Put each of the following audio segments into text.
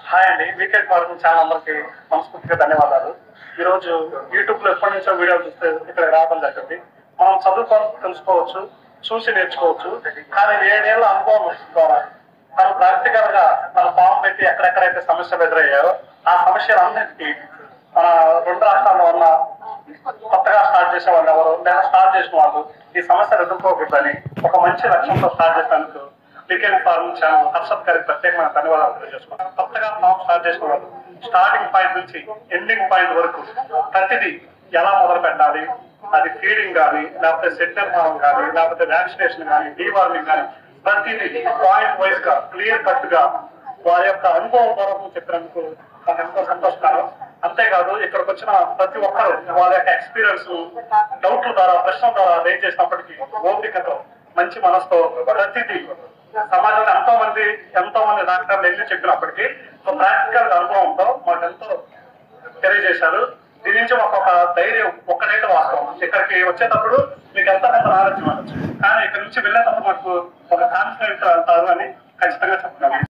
hi అండి weekend farming channel అందరికి మనస్ఫూర్తిగా ధన్యవాదాలు ఈ రోజు యూట్యూబ్ లో ఎప్పటి నుంచో వీడియో చూస్తే ఇక్కడ రావడం జరిగింది మనం చదువుకొని తెలుసుకోవచ్చు చూసి నేర్చుకోవచ్చు కానీ ఏడేళ్ల అనుభవం ద్వారా మనం ప్రాక్టికల్ గా మన ఫామ్ పెట్టి ఎక్కడెక్కడైతే సమస్యలు ఎదురయ్యాయో ఆ సమస్యలన్నిటికీ మన రెండు రాష్ట్రాల్లో ఉన్న కొత్తగా స్టార్ట్ చేసే వాళ్ళు ఎవరు లేదా స్టార్ట్ చేసిన వాళ్ళు ఈ సమస్యలు ఎదుర్కోకూడదని ఒక మంచి లక్ష్యంతో స్టార్ట్ చేసినందుకు వీకెండ్ ఫార్మింగ్ ఛానల్ హర్షద్ గారికి ప్రత్యేకమైన ధన్యవాదాలు తెలియజేసుకున్నాను కొత్తగా ఫామ్ స్టార్ట్ చేసిన వాళ్ళు స్టార్టింగ్ పాయింట్ నుంచి ఎండింగ్ పాయింట్ వరకు ప్రతిదీ ఎలా మొదలు పెట్టాలి అది ఫీడింగ్ కానీ లేకపోతే సెంటర్ ఫార్మ్ కానీ లేకపోతే వ్యాక్సినేషన్ కానీ డీవార్మింగ్ కానీ ప్రతిదీ పాయింట్ వైజ్ గా క్లియర్ కట్ గా వారి యొక్క అనుభవం పూర్వకం చెప్పినందుకు నాకు ఎంతో సంతోషకరం అంతేకాదు ఇక్కడికి వచ్చిన ప్రతి ఒక్కరు వాళ్ళ యొక్క ఎక్స్పీరియన్స్ డౌట్ల ద్వారా ప్రశ్నల ద్వారా రేజ్ చేసినప్పటికీ ఓపికతో మంచి మనసుతో ప్రతిదీ సమాజంలో ఎంతో మంది ఎంతో మంది డాక్టర్లు వెళ్ళి చెప్పినప్పటికీ ఒక ప్రాక్టికల్ అనుభవంతో మాకు ఎంతో తెలియజేశారు దీని నుంచి ఒక్కొక్క ధైర్యం ఒక్కటైతే వాస్తవం ఇక్కడికి వచ్చేటప్పుడు మీకు ఎంత కొంత నాలెడ్జ్ ఇవ్వచ్చు కానీ ఇక్కడ నుంచి వెళ్ళేటప్పుడు మాకు ఒక కాన్ఫిడెంట్ వెళ్తారు అని ఖచ్చితంగా చెప్తున్నాను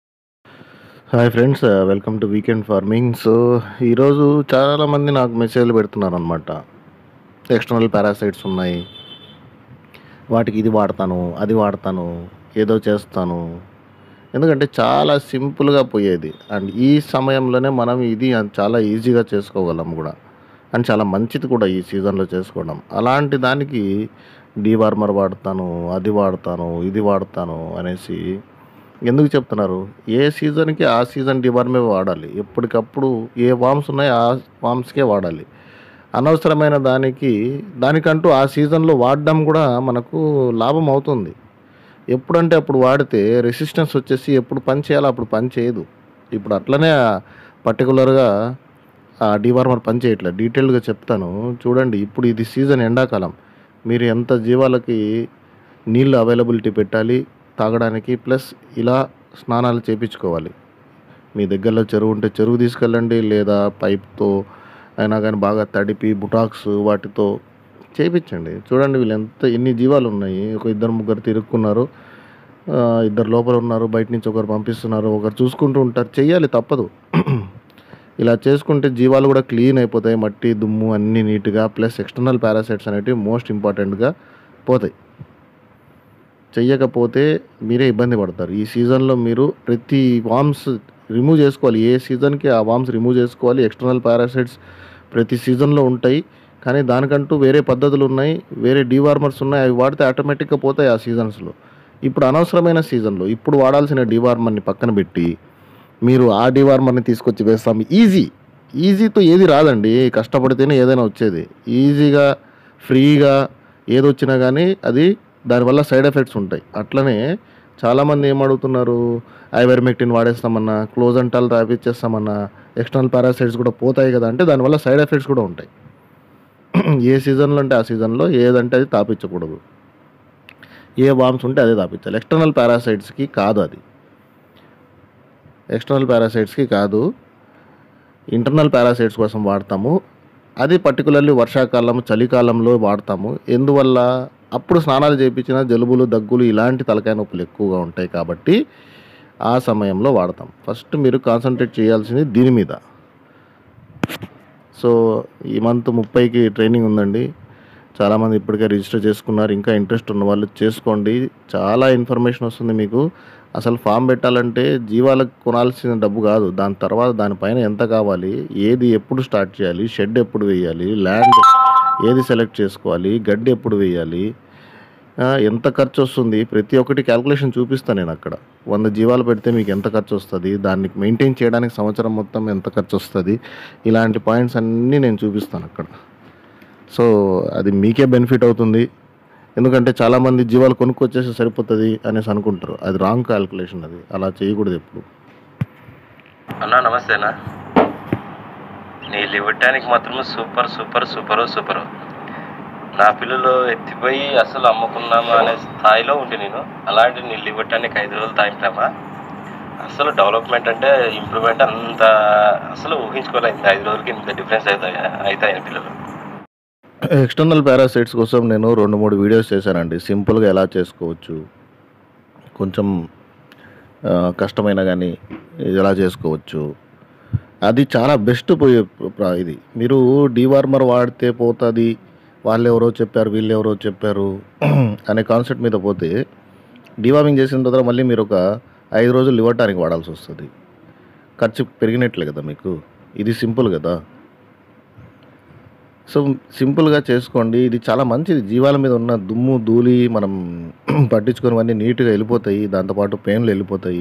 hi friends welcome to weekend farming so ఈరోజు చాలామంది నాకు మెసేజ్లు పెడుతున్నారు అనమాట ఎక్స్టర్నల్ పారాసైట్స్ ఉన్నాయి వాటికి ఇది వాడతాను అది వాడతాను ఏదో చేస్తాను ఎందుకంటే చాలా సింపుల్గా పోయేది అండ్ ఈ సమయంలోనే మనం ఇది చాలా ఈజీగా చేసుకోగలం కూడా అండ్ చాలా మంచిది కూడా ఈ సీజన్లో చేసుకోవడం అలాంటి దానికి డీవార్మర్ వాడతాను అది వాడతాను ఇది వాడతాను అనేసి ఎందుకు చెప్తున్నారు ఏ సీజన్కి ఆ సీజన్ డివార్మే వాడాలి ఎప్పటికప్పుడు ఏ వామ్స్ ఉన్నాయో ఆ వామ్స్కే వాడాలి అనవసరమైన దానికి దానికంటూ ఆ సీజన్లో వాడడం కూడా మనకు లాభం అవుతుంది ఎప్పుడంటే అప్పుడు వాడితే రెసిస్టెన్స్ వచ్చేసి ఎప్పుడు పని చేయాలో అప్పుడు పని చేయదు ఇప్పుడు అట్లనే పర్టికులర్గా ఆ డివార్మర్ పని చేయట్లేదు డీటెయిల్గా చెప్తాను చూడండి ఇప్పుడు ఇది సీజన్ ఎండాకాలం మీరు ఎంత జీవాలకి నీళ్ళు అవైలబిలిటీ పెట్టాలి తాగడానికి ప్లస్ ఇలా స్నానాలు చేయించుకోవాలి మీ దగ్గరలో చెరువు ఉంటే చెరువు తీసుకెళ్ళండి లేదా పైప్తో అయినా కానీ బాగా తడిపి బుటాక్స్ వాటితో చేయించండి చూడండి వీళ్ళు ఎంత ఎన్ని జీవాలు ఉన్నాయి ఒక ఇద్దరు ముగ్గురు తిరుక్కున్నారు ఆ, ఇద్దరు లోపల ఉన్నారు బయట నుంచి ఒకరు పంపిస్తున్నారు ఒకరు చూసుకుంటూ ఉంటారు చెయ్యాలి తప్పదు ఇలా చేసుకుంటే జీవాలు కూడా క్లీన్ అయిపోతాయి మట్టి దుమ్ము అన్నీ నీట్గా ప్లస్ ఎక్స్టర్నల్ పారాసైట్స్ అనేటివి మోస్ట్ ఇంపార్టెంట్గా పోతాయి చెయ్యకపోతే మీరే ఇబ్బంది పడతారు ఈ సీజన్లో మీరు ప్రతి వామ్స్ రిమూవ్ చేసుకోవాలి ఏ సీజన్కి ఆ వామ్స్ రిమూవ్ చేసుకోవాలి ఎక్స్టర్నల్ పారాసైట్స్ ప్రతి సీజన్లో ఉంటాయి కానీ దానికంటూ వేరే పద్ధతులు ఉన్నాయి వేరే డీవార్మర్స్ ఉన్నాయి అవి వాడితే ఆటోమేటిక్గా పోతాయి ఆ సీజన్స్లో ఇప్పుడు అనవసరమైన సీజన్లో ఇప్పుడు వాడాల్సిన డీవార్మర్ని పక్కన పెట్టి మీరు ఆ డీవార్మర్ని తీసుకొచ్చి వేస్తాం ఈజీ ఈజీతో ఏది రాదండి కష్టపడితేనే ఏదైనా వచ్చేది ఈజీగా ఫ్రీగా ఏది వచ్చినా కానీ అది దానివల్ల సైడ్ ఎఫెక్ట్స్ ఉంటాయి అట్లనే చాలామంది ఏమడుగుతున్నారు ఐవర్మెక్టిన్ వాడేస్తామన్నా క్లోజ్ అంటాల్ రాపిచ్చేస్తామన్నా ఎక్స్టర్నల్ పారాసైట్స్ కూడా పోతాయి కదా అంటే దానివల్ల సైడ్ ఎఫెక్ట్స్ కూడా ఉంటాయి ఏ సీజన్లో అంటే ఆ సీజన్లో ఏదంటే అది తాపించకూడదు ఏ వామ్స్ ఉంటే అదే తాపించాలి ఎక్స్టర్నల్ పారాసైట్స్కి కాదు అది ఎక్స్టర్నల్ పారాసైట్స్కి కాదు ఇంటర్నల్ పారాసైట్స్ కోసం వాడతాము అది పర్టికులర్లీ వర్షాకాలం చలికాలంలో వాడతాము ఎందువల్ల అప్పుడు స్నానాలు చేయించిన జలుబులు దగ్గులు ఇలాంటి తలకాయ నొప్పులు ఎక్కువగా ఉంటాయి కాబట్టి ఆ సమయంలో వాడతాం ఫస్ట్ మీరు కాన్సన్ట్రేట్ చేయాల్సింది దీని మీద సో ఈ మంత్ ముప్పైకి ట్రైనింగ్ ఉందండి చాలామంది ఇప్పటికే రిజిస్టర్ చేసుకున్నారు ఇంకా ఇంట్రెస్ట్ ఉన్న వాళ్ళు చేసుకోండి చాలా ఇన్ఫర్మేషన్ వస్తుంది మీకు అసలు ఫామ్ పెట్టాలంటే జీవాలకు కొనాల్సిన డబ్బు కాదు దాని తర్వాత దానిపైన ఎంత కావాలి ఏది ఎప్పుడు స్టార్ట్ చేయాలి షెడ్ ఎప్పుడు వేయాలి ల్యాండ్ ఏది సెలెక్ట్ చేసుకోవాలి గడ్డి ఎప్పుడు వేయాలి ఆ, ఎంత ఖర్చు వస్తుంది ప్రతి ఒక్కటి క్యాల్కులేషన్ చూపిస్తాను నేను అక్కడ వంద జీవాలు పెడితే మీకు ఎంత ఖర్చు వస్తుంది దాన్ని మెయింటైన్ చేయడానికి సంవత్సరం మొత్తం ఎంత ఖర్చు వస్తుంది ఇలాంటి పాయింట్స్ అన్నీ నేను చూపిస్తాను అక్కడ సో అది మీకే బెనిఫిట్ అవుతుంది ఎందుకంటే చాలామంది జీవాలు కొనుక్కొచ్చేసి సరిపోతుంది అనేసి అనుకుంటారు అది రాంగ్ క్యాల్కులేషన్ అది అలా చేయకూడదు ఎప్పుడు అన్నా నమస్తే అన్న నీళ్ళు ఇవ్వటానికి మాత్రం సూపర్ సూపర్ సూపర్ సూపర్ నా పిల్లలు ఎత్తిపోయి అసలు అమ్ముకున్నామా అనే స్థాయిలో ఉండి నేను అలాంటి నీళ్ళు ఇవ్వటానికి ఐదు రోజులు తాగినామా అసలు డెవలప్మెంట్ అంటే ఇంప్రూవ్మెంట్ అంత అసలు ఊహించుకోలేదు ఇంత ఐదు రోజులకి ఇంత డిఫరెన్స్ అవుతాయి అవుతాయి పిల్లలు ఎక్స్టర్నల్ పారాసైట్స్ కోసం నేను రెండు మూడు వీడియోస్ చేశానండి సింపుల్గా ఎలా చేసుకోవచ్చు కొంచెం ఆ, కష్టమైన కానీ ఎలా చేసుకోవచ్చు అది చాలా బెస్ట్ పోయే ప్ర- ఇది మీరు డీవార్మర్ వాడితే పోతుంది వాళ్ళు ఎవరో చెప్పారు వీళ్ళు ఎవరో చెప్పారు అనే కాన్సెప్ట్ మీద పోతే డీవార్మింగ్ చేసిన తర్వాత మళ్ళీ మీరు ఒక ఐదు రోజులు లివర్ టానిక్ వాడాల్సి వస్తుంది ఖర్చు పెరిగినట్లే కదా మీకు ఇది సింపుల్ కదా సో సింపుల్గా చేసుకోండి ఇది చాలా మంచిది జీవాల మీద ఉన్న దుమ్ము ధూళి మనం పట్టించుకున్నవన్నీ నీట్గా వెళ్ళిపోతాయి దాంతోపాటు పెయిన్లు వెళ్ళిపోతాయి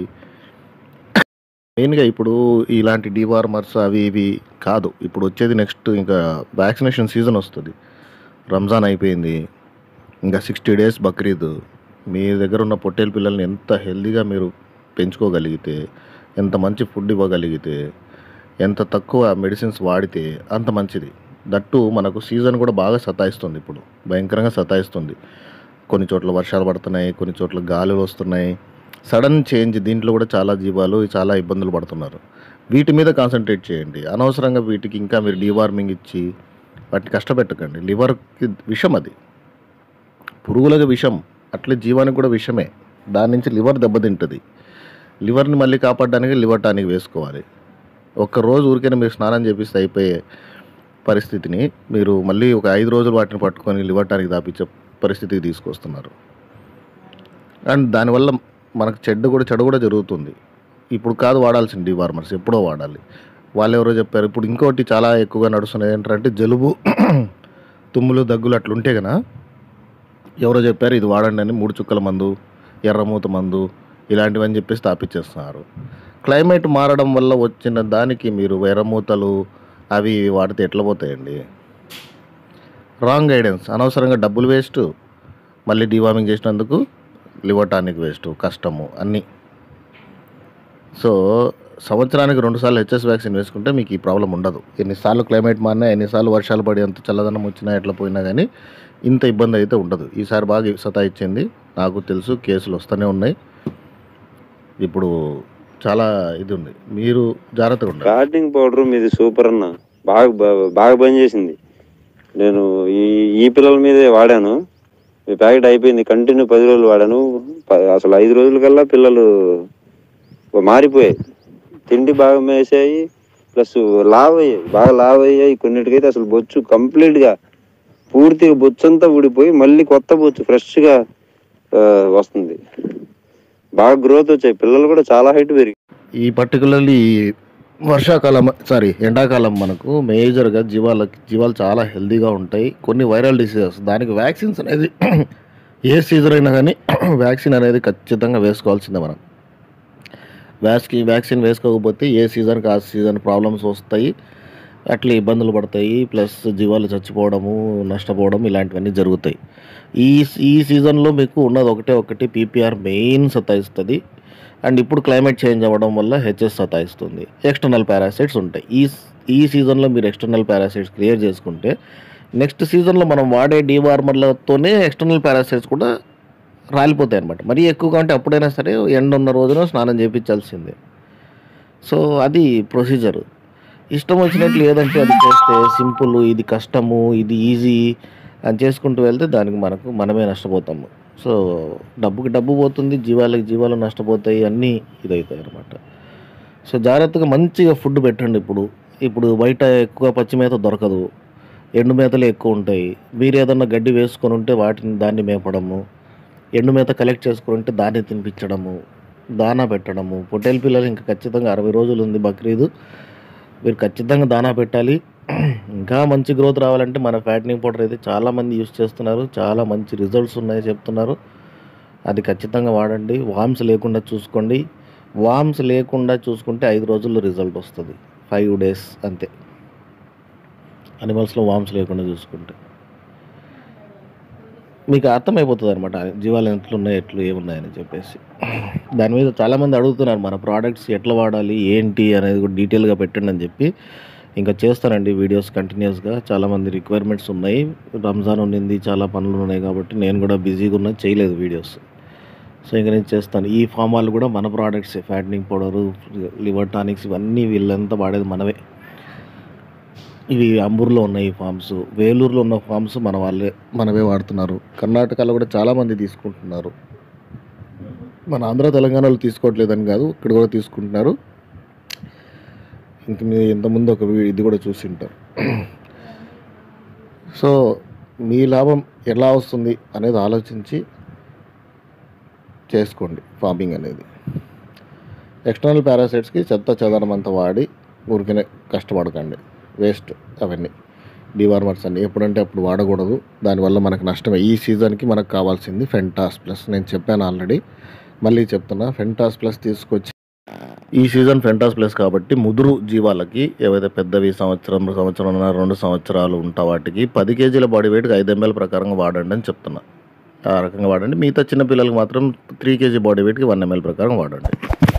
మెయిన్గా ఇప్పుడు ఇలాంటి డివార్మర్స్ అవి ఇవి కాదు ఇప్పుడు వచ్చేది నెక్స్ట్ ఇంకా వ్యాక్సినేషన్ సీజన్ వస్తుంది రంజాన్ అయిపోయింది ఇంకా సిక్స్టీ డేస్ బక్రీద్ మీ దగ్గర ఉన్న పొట్టేలు పిల్లల్ని ఎంత హెల్దీగా మీరు పెంచుకోగలిగితే ఎంత మంచి ఫుడ్ ఇవ్వగలిగితే ఎంత తక్కువ మెడిసిన్స్ వాడితే అంత మంచిది దట్టు మనకు సీజన్ కూడా బాగా సతాయిస్తుంది ఇప్పుడు భయంకరంగా సతాయిస్తుంది కొన్ని చోట్ల వర్షాలు పడుతున్నాయి కొన్ని చోట్ల గాలులు వస్తున్నాయి సడన్ చేంజ్ దీంట్లో కూడా చాలా జీవాలు చాలా ఇబ్బందులు పడుతున్నారు వీటి మీద కాన్సన్ట్రేట్ చేయండి అనవసరంగా వీటికి ఇంకా మీరు డీవార్మింగ్ ఇచ్చి వాటిని కష్టపెట్టకండి లివర్కి విషం అది పురుగులకు విషం అట్లే జీవానికి కూడా విషమే దాని నుంచి లివర్ దెబ్బతింటుంది లివర్ని మళ్ళీ కాపాడడానికి లివర్ టానిక్ వేసుకోవాలి ఒక్క రోజు ఊరికైనా మీరు స్నానం చేపిస్తే అయిపోయే పరిస్థితిని మీరు మళ్ళీ ఒక ఐదు రోజులు వాటిని పట్టుకొని లివర్ టానిక్ దాపించే పరిస్థితికి తీసుకొస్తున్నారు అండ్ దానివల్ల మనకు చెడ్డ కూడా చెడు కూడా జరుగుతుంది ఇప్పుడు కాదు వాడాల్సిన డివార్మర్స్ ఎప్పుడో వాడాలి వాళ్ళు ఎవరో చెప్పారు ఇప్పుడు ఇంకోటి చాలా ఎక్కువగా నడుస్తున్నది ఏంటంటే జలుబు తుమ్ములు దగ్గులు అట్లుంటే కనుక ఎవరో చెప్పారు ఇది వాడండి అని మూడు చుక్కల మందు ఎర్రమూత మందు ఇలాంటివని చెప్పేసి తాపిచ్చేస్తున్నారు క్లైమేట్ మారడం వల్ల వచ్చిన దానికి మీరు ఎర్రమూతలు అవి ఇవి వాడితే ఎట్లా పోతాయండి రాంగ్ గైడెన్స్ అనవసరంగా డబ్బులు వేస్ట్ మళ్ళీ డివార్మింగ్ చేసినందుకు లివర్ టానిక్ వేస్ట్ కష్టము అన్నీ సో సంవత్సరానికి రెండుసార్లు హెచ్ఎస్ వ్యాక్సిన్ వేసుకుంటే మీకు ఈ ప్రాబ్లం ఉండదు ఎన్నిసార్లు క్లైమేట్ మారినా ఎన్నిసార్లు వర్షాలు పడి అంత చల్లదనం వచ్చినా ఎట్లా పోయినా కానీ ఇంత ఇబ్బంది అయితే ఉండదు ఈసారి బాగా సతాయిచ్చింది నాకు తెలుసు కేసులు వస్తూనే ఉన్నాయి ఇప్పుడు చాలా ఇది ఉంది మీరు జాగ్రత్తగా ఉండాలి గార్డెనింగ్ పౌడర్ మీది సూపర్ అన్న బాగా బా- బాగా పనిచేసింది నేను ఈ ఈ పిల్లల మీదే వాడాను ఈ ప్యాకెట్ అయిపోయింది కంటిన్యూ పది రోజులు వాడాను ప- అసలు ఐదు రోజుల కల్లా పిల్లలు మారిపోయాయి తిండి బాగా మేసాయి ప్లస్ లావ్ అయ్యాయి బాగా లావ్ అయ్యాయి కొన్నిటికైతే అసలు బొచ్చు కంప్లీట్ గా పూర్తిగా బొచ్చు అంతా ఊడిపోయి మళ్ళీ కొత్త బొచ్చు ఫ్రెష్ గా ఆ, వస్తుంది బాగా గ్రోత్ వచ్చాయి పిల్లలు కూడా చాలా హైట్ పెరిగి ఈ పర్టికులర్లీ వర్షాకాలం సారీ ఎండాకాలం మనకు మేజర్గా జీవాలకి జీవాలు చాలా హెల్తీగా ఉంటాయి కొన్ని వైరల్ డిసీజెస్ దానికి వ్యాక్సిన్స్ అనేది ఏ సీజన్ అయినా కానీ వ్యాక్సిన్ అనేది ఖచ్చితంగా వేసుకోవాల్సిందే మనం వ్యాక్సిన్ వ్యాక్సిన్ వేసుకోకపోతే ఏ సీజన్కి ఆ సీజన్ ప్రాబ్లమ్స్ వస్తాయి అట్లా ఇబ్బందులు పడతాయి ప్లస్ జీవాలు చచ్చిపోవడము నష్టపోవడం ఇలాంటివన్నీ జరుగుతాయి ఈ ఈ సీజన్లో మీకు ఉన్నది ఒకటే ఒకటి పీపీఆర్ మెయిన్ సతాయిస్తుంది అండ్ ఇప్పుడు క్లైమేట్ చేంజ్ అవ్వడం వల్ల హెచ్ఎస్ సతాయిస్తుంది ఎక్స్టర్నల్ పారాసైట్స్ ఉంటాయి ఈ ఈ సీజన్లో మీరు ఎక్స్టర్నల్ పారాసైట్స్ క్లియర్ చేసుకుంటే నెక్స్ట్ సీజన్లో మనం వాడే డీవార్మర్లతోనే ఎక్స్టర్నల్ పారాసైట్స్ కూడా రాలిపోతాయి అనమాట మరీ ఎక్కువగా ఉంటే అప్పుడైనా సరే ఎండ ఉన్న రోజున స్నానం చేయించాల్సిందే సో అది ప్రొసీజర్ ఇష్టం వచ్చినట్లు ఏదంటే అది చేస్తే సింపుల్ ఇది కష్టము ఇది ఈజీ అని చేసుకుంటూ వెళ్తే దానికి మనకు మనమే నష్టపోతాము సో డబ్బుకి డబ్బు పోతుంది జీవాలకి జీవాలు నష్టపోతాయి అన్నీ ఇదవుతాయి అనమాట సో జాగ్రత్తగా మంచిగా ఫుడ్ పెట్టండి ఇప్పుడు ఇప్పుడు బయట ఎక్కువ పచ్చి మేత దొరకదు ఎండు మేతలు ఎక్కువ ఉంటాయి మీరు ఏదన్నా గడ్డి వేసుకొని ఉంటే వాటిని దాన్ని మేపడము ఎండు మేత కలెక్ట్ చేసుకొని ఉంటే దాన్ని తినిపించడము దానా పెట్టడము పొట్టేలు పిల్లలు ఇంకా ఖచ్చితంగా అరవై రోజులు ఉంది బక్రీదు మీరు ఖచ్చితంగా దానా పెట్టాలి ఇంకా మంచి గ్రోత్ రావాలంటే మన ఫ్యాటనింగ్ పౌడర్ అయితే చాలామంది యూస్ చేస్తున్నారు చాలా మంచి రిజల్ట్స్ ఉన్నాయి చెప్తున్నారు అది ఖచ్చితంగా వాడండి వామ్స్ లేకుండా చూసుకోండి వామ్స్ లేకుండా చూసుకుంటే ఐదు రోజుల్లో రిజల్ట్ వస్తుంది ఫైవ్ డేస్ అంతే అనిమల్స్లో వామ్స్ లేకుండా చూసుకుంటే మీకు అర్థమైపోతుంది అనమాట జీవాలు ఎట్లున్నాయి ఎట్లు ఏమున్నాయని చెప్పేసి దాని మీద చాలామంది అడుగుతున్నారు మన ప్రోడక్ట్స్ ఎట్లా వాడాలి ఏంటి అనేది కూడా డీటెయిల్గా పెట్టండి అని చెప్పి ఇంకా చేస్తానండి వీడియోస్ కంటిన్యూస్గా చాలామంది రిక్వైర్మెంట్స్ ఉన్నాయి రంజాన్ ఉండింది చాలా పనులు ఉన్నాయి కాబట్టి నేను కూడా బిజీగా ఉన్నా చేయలేదు వీడియోస్ సో ఇంకా నేను చేస్తాను ఈ ఫామ్ వాళ్ళు కూడా మన products fattening powder liver tonics ఇవన్నీ వీళ్ళంతా వాడేది మనవే ఇవి అంబూర్లో ఉన్నాయి ఈ ఫామ్స్ వేలూరులో ఉన్న ఫామ్స్ మన వాళ్ళే మనవే వాడుతున్నారు కర్ణాటకలో కూడా చాలామంది తీసుకుంటున్నారు మన ఆంధ్ర తెలంగాణలో తీసుకోవట్లేదని కాదు ఇక్కడ కూడా తీసుకుంటున్నారు ఇంక మీరు ఇంతకుముందు ఒక వీ- ఇది కూడా చూసి ఉంటారు సో మీ లాభం ఎలా వస్తుంది అనేది ఆలోచించి చేసుకోండి ఫార్మింగ్ అనేది ఎక్స్టర్నల్ పారాసైట్స్కి చెత్త చెదరం అంతా వాడి ఊరికనే కష్టపడకండి వేస్ట్ అవన్నీ డివార్మర్స్ అన్ని ఎప్పుడంటే అప్పుడు వాడకూడదు దానివల్ల మనకు నష్టమే ఈ సీజన్కి మనకు కావాల్సింది ఫెంటాస్ ప్లస్ నేను చెప్పాను ఆల్రెడీ మళ్ళీ చెప్తున్నా ఫెంటాస్ ప్లస్ తీసుకొచ్చి ఈ సీజన్ ఫెంటాస్ ప్లస్ కాబట్టి ముదురు జీవాలకి ఏవైతే పెద్దవి సంవత్సరం సంవత్సరం రెండు సంవత్సరాలు ఉంటా వాటికి పది కేజీల బాడీ వెయిట్కి ఐదు ఎంఎల్ ప్రకారంగా వాడండి అని చెప్తున్నా ఆ రకంగా వాడండి మిగతా చిన్న పిల్లలకి మాత్రం త్రీ కేజీ బాడీ వెయిట్కి వన్ ఎంఎల్ ప్రకారం వాడండి